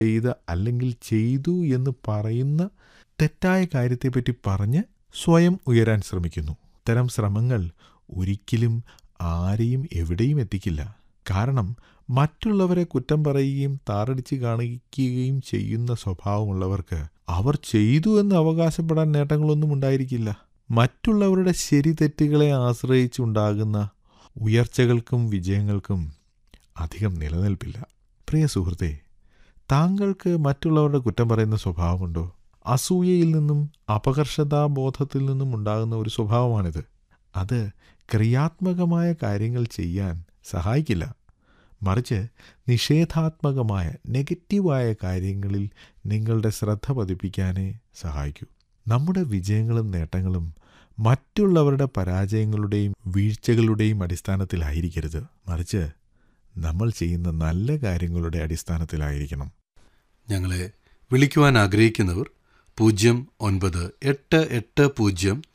ചെയ്ത അല്ലെങ്കിൽ ചെയ്തു എന്ന് പറയുന്ന തെറ്റായ കാര്യത്തെപ്പറ്റി പറഞ്ഞ് സ്വയം ഉയരാൻ ശ്രമിക്കുന്നു ഇത്തരം ശ്രമങ്ങൾ ഒരിക്കലും ആരെയും എവിടെയും എത്തിക്കില്ല കാരണം മറ്റുള്ളവരെ കുറ്റം പറയുകയും താറടിച്ച് കാണിക്കുകയും ചെയ്യുന്ന സ്വഭാവമുള്ളവർക്ക് അവർ ചെയ്തു എന്ന് അവകാശപ്പെടാൻ നേട്ടങ്ങളൊന്നും ഉണ്ടായിരിക്കില്ല മറ്റുള്ളവരുടെ ശരി തെറ്റുകളെ ആശ്രയിച്ചുണ്ടാകുന്ന ഉയർച്ചകൾക്കും വിജയങ്ങൾക്കും അധികം നിലനിൽപ്പില്ല പ്രിയ സുഹൃത്തെ താങ്കൾക്ക് മറ്റുള്ളവരുടെ കുറ്റം പറയുന്ന സ്വഭാവമുണ്ടോ അസൂയയിൽ നിന്നും അപകർഷതാബോധത്തിൽ നിന്നും ഉണ്ടാകുന്ന ഒരു സ്വഭാവമാണിത് അത് ക്രിയാത്മകമായ കാര്യങ്ങൾ ചെയ്യാൻ സഹായിക്കില്ല മറിച്ച് നിഷേധാത്മകമായ നെഗറ്റീവായ കാര്യങ്ങളിൽ നിങ്ങളുടെ ശ്രദ്ധ പതിപ്പിക്കാനേ സഹായിക്കൂ നമ്മുടെ വിജയങ്ങളും നേട്ടങ്ങളും മറ്റുള്ളവരുടെ പരാജയങ്ങളുടെയും വീഴ്ചകളുടെയും അടിസ്ഥാനത്തിലായിരിക്കരുത് മറിച്ച് നമ്മൾ ചെയ്യുന്ന നല്ല കാര്യങ്ങളുടെ അടിസ്ഥാനത്തിലായിരിക്കണം ഞങ്ങളെ വിളിക്കുവാൻ ആഗ്രഹിക്കുന്നവർ പൂജ്യം ഒൻപത് എട്ട് എട്ട് പൂജ്യം